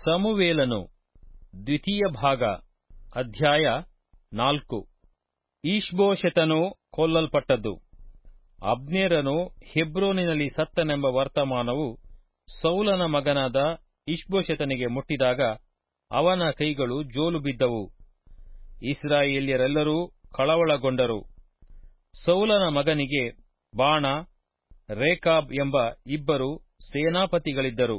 ಸಮುವೇಲನು ದ್ವಿತೀಯ ಭಾಗ ಅಧ್ಯಾಯ ನಾಲ್ಕು ಈಷ್ಬೋಶೆತನು ಕೊಲ್ಲಲ್ಪಟ್ಟದ್ದು ಅಬ್ನೇರನು ಹೆಬ್ರೋನಿನಲ್ಲಿ ಸತ್ತನೆಂಬ ವರ್ತಮಾನವು ಸೌಲನ ಮಗನಾದ ಇಷ್ಬೋಶೆತನಿಗೆ ಮುಟ್ಟಿದಾಗ ಅವನ ಕೈಗಳು ಜೋಲು ಬಿದ್ದವು ಇಸ್ರಾಯೇಲ್ಯರೆಲ್ಲರೂ ಕಳವಳಗೊಂಡರು ಸೌಲನ ಮಗನಿಗೆ ಬಾಣ ರೇಕಾಬ್ ಎಂಬ ಇಬ್ಬರು ಸೇನಾಪತಿಗಳಿದ್ದರು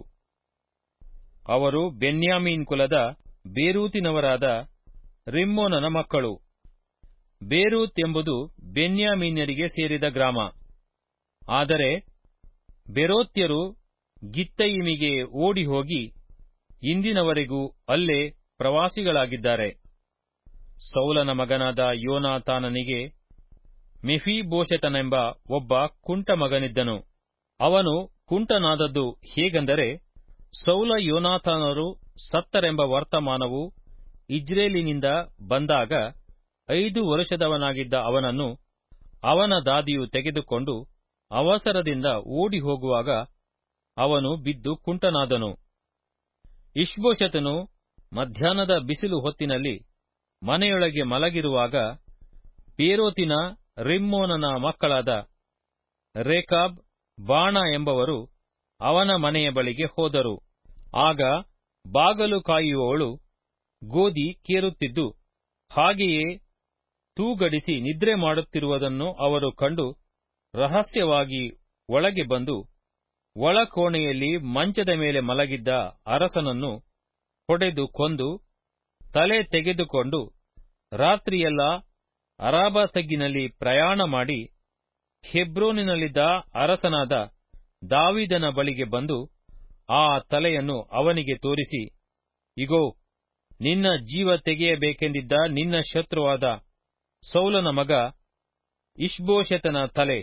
ಅವರು ಬೆನ್ಯಾಮೀನ್ ಕುಲದ ಬೇರೂತಿನವರಾದ ರಿಮ್ಮೋನನ ಮಕ್ಕಳು ಬೇರೂತ್ ಎಂಬುದು ಬೆನ್ಯಾಮೀನ್ಯರಿಗೆ ಸೇರಿದ ಗ್ರಾಮ ಆದರೆ ಬೆರೋತ್ಯರು ಗಿತ್ತಯಿಮಿಗೆ ಓಡಿಹೋಗಿ ಇಂದಿನವರೆಗೂ ಅಲ್ಲೇ ಪ್ರವಾಸಿಗಳಾಗಿದ್ದಾರೆ ಸೌಲನ ಮಗನಾದ ಯೋನಾತಾನನಿಗೆ ಮೆಫೀಬೋಶೆತನೆಂಬ ಒಬ್ಬ ಕುಂಟ ಮಗನಿದ್ದನು ಅವನು ಕುಂಟನಾದದ್ದು ಹೇಗೆಂದರೆ ಸೌಲ ಯೋನಾತಾನರು ಸತ್ತರೆಂಬ ವರ್ತಮಾನವು ಇಜ್ರೇಲಿನಿಂದ ಬಂದಾಗ ಐದು ವರುಷದವನಾಗಿದ್ದ ಅವನನ್ನು ಅವನ ದಾದಿಯು ತೆಗೆದುಕೊಂಡು ಅವಸರದಿಂದ ಓಡಿ ಹೋಗುವಾಗ ಅವನು ಬಿದ್ದು ಕುಂಟನಾದನು ಇಷ್ಬೋಶೆತನು ಮಧ್ಯಾಹ್ನದ ಬಿಸಿಲು ಹೊತ್ತಿನಲ್ಲಿ ಮನೆಯೊಳಗೆ ಮಲಗಿರುವಾಗ ಬೇರೋತಿನ ರಿಮ್ಮೋನನ ಮಕ್ಕಳಾದ ರೇಕಾಬ್ ಬಾಣ ಎಂಬವರು ಅವನ ಮನೆಯ ಬಳಿಗೆ ಹೋದರು ಆಗ ಬಾಗಲು ಕಾಯುವವಳು ಗೋಧಿ ಕೇರುತ್ತಿದ್ದು ಹಾಗೆಯೇ ತೂಗಡಿಸಿ ನಿದ್ರೆ ಮಾಡುತ್ತಿರುವುದನ್ನು ಅವರು ಕಂಡು ರಹಸ್ಯವಾಗಿ ಒಳಗೆ ಬಂದು ಒಳಕೋಣೆಯಲ್ಲಿ ಮಂಚದ ಮೇಲೆ ಮಲಗಿದ್ದ ಅರಸನನ್ನು ಹೊಡೆದು ಕೊಂದು ತಲೆ ತೆಗೆದುಕೊಂಡು ರಾತ್ರಿಯೆಲ್ಲ ಅರಾಬ ತಗ್ಗಿನಲ್ಲಿ ಪ್ರಯಾಣ ಮಾಡಿ ಹೆಬ್ರೋನಿನಲ್ಲಿದ್ದ ಅರಸನಾದ ದಾವಿದನ ಬಳಿಗೆ ಬಂದು ಆ ತಲೆಯನ್ನು ಅವನಿಗೆ ತೋರಿಸಿ ಇಗೋ ನಿನ್ನ ಜೀವ ತೆಗೆಯಬೇಕೆಂದಿದ್ದ ನಿನ್ನ ಶತ್ರುವಾದ ಸೌಲನ ಮಗ ಇಷ್ಬೋಶೆತನ ತಲೆ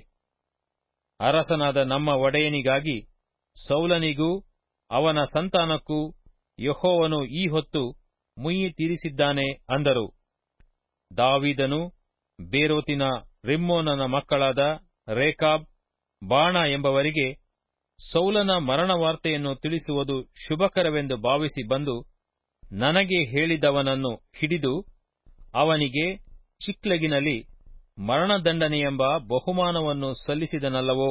ಅರಸನಾದ ನಮ್ಮ ಒಡೆಯನಿಗಾಗಿ ಸೌಲನಿಗೂ ಅವನ ಸಂತಾನಕ್ಕೂ ಯಹೋವನು ಈ ಹೊತ್ತು ಮುಯ್ಯಿ ತೀರಿಸಿದ್ದಾನೆ ಅಂದರು ದಾವಿದನು ಬೇರೋತಿನ ರಿಮ್ಮೋನನ ಮಕ್ಕಳಾದ ರೇಕಾಬ್ ಬಾಣ ಎಂಬವರಿಗೆ ಸೌಲನ ಮರಣವಾರ್ತೆಯನ್ನು ತಿಳಿಸುವುದು ಶುಭಕರವೆಂದು ಭಾವಿಸಿ ಬಂದು ನನಗೆ ಹೇಳಿದವನನ್ನು ಹಿಡಿದು ಅವನಿಗೆ ಚಿಕ್ಲಗಿನಲ್ಲಿ ಮರಣದಂಡನೆಯೆಂಬ ಬಹುಮಾನವನ್ನು ಸಲ್ಲಿಸಿದನಲ್ಲವೋ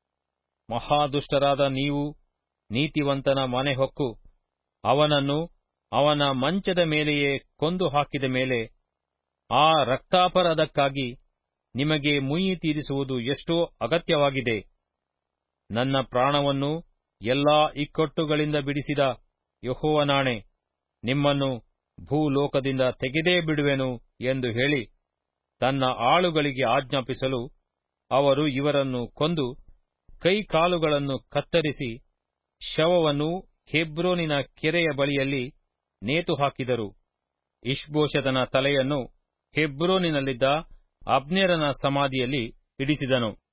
ಮಹಾದುಷ್ಟರಾದ ನೀವು ನೀತಿವಂತನ ಮನೆ ಹೊಕ್ಕು ಅವನನ್ನು ಅವನ ಮಂಚದ ಮೇಲೆಯೇ ಕೊಂದು ಹಾಕಿದ ಮೇಲೆ ಆ ರಕ್ತಾಪರಾಧಕ್ಕಾಗಿ ನಿಮಗೆ ಮುಯ್ಯಿ ತೀರಿಸುವುದು ಎಷ್ಟೋ ಅಗತ್ಯವಾಗಿದೆ ನನ್ನ ಪ್ರಾಣವನ್ನು ಎಲ್ಲಾ ಇಕ್ಕಟ್ಟುಗಳಿಂದ ಬಿಡಿಸಿದ ಯಹೋವನಾಣೆ ನಿಮ್ಮನ್ನು ಭೂಲೋಕದಿಂದ ತೆಗೆದೇ ಬಿಡುವೆನು ಎಂದು ಹೇಳಿ ತನ್ನ ಆಳುಗಳಿಗೆ ಆಜ್ಞಾಪಿಸಲು ಅವರು ಇವರನ್ನು ಕೊಂದು ಕೈಕಾಲುಗಳನ್ನು ಕತ್ತರಿಸಿ ಶವವನ್ನು ಹೆಬ್ರೋನಿನ ಕೆರೆಯ ಬಳಿಯಲ್ಲಿ ನೇತು ಹಾಕಿದರು ಇಷ್ಬೋಶತನ ತಲೆಯನ್ನು ಹೆಬ್ರೋನಿನಲ್ಲಿದ್ದ ಅಬ್ನೇರನ ಸಮಾಧಿಯಲ್ಲಿ ಇಡಿಸಿದನು